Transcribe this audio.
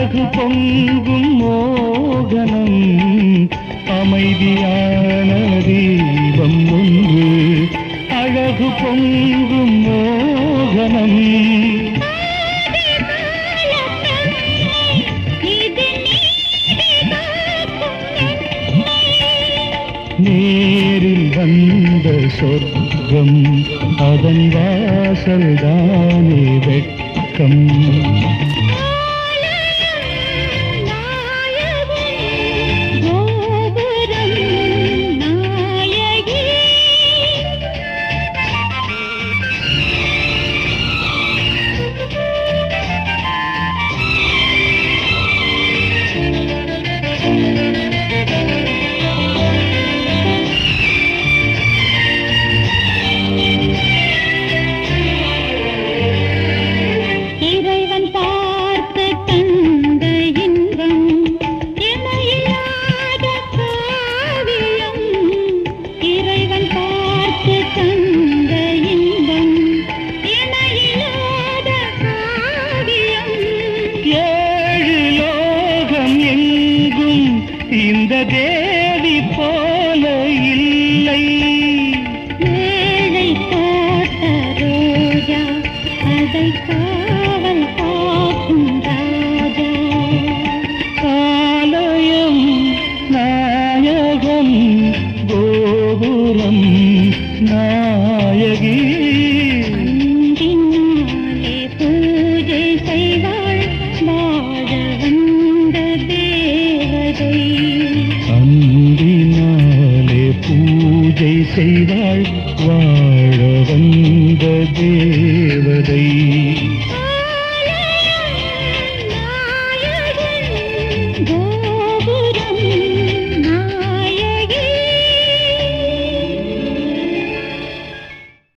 அழகு பொங்கும் மோகனம் அமைதியான தீபம் ஒன்று அழகு பொங்கும் மோகனம் நேரில் வந்த சொர்க்கம் அதன் வாசல் தானே வெட்கம் இறைவன் பார்த்து தந்த இன்பம் இணையில்லாத காவியம் இறைவன் பார்த்து தந்த இன்பம் இணையில்லாத காவியம் ஏழு லோகம் எங்கும் இந்த தேவி போல இல்லை ஏழை போட்ட ரோஜா அதை காவல் காக்கும் ராஜா ஆலயம் நாயகம் கோபுரம் நாயகி அன்பினாலே பூஜை செய்வாள் வாழ வந்த தேவதை அன்பினாலே பூஜை செய்வாள் வாழ வந்த தேவதை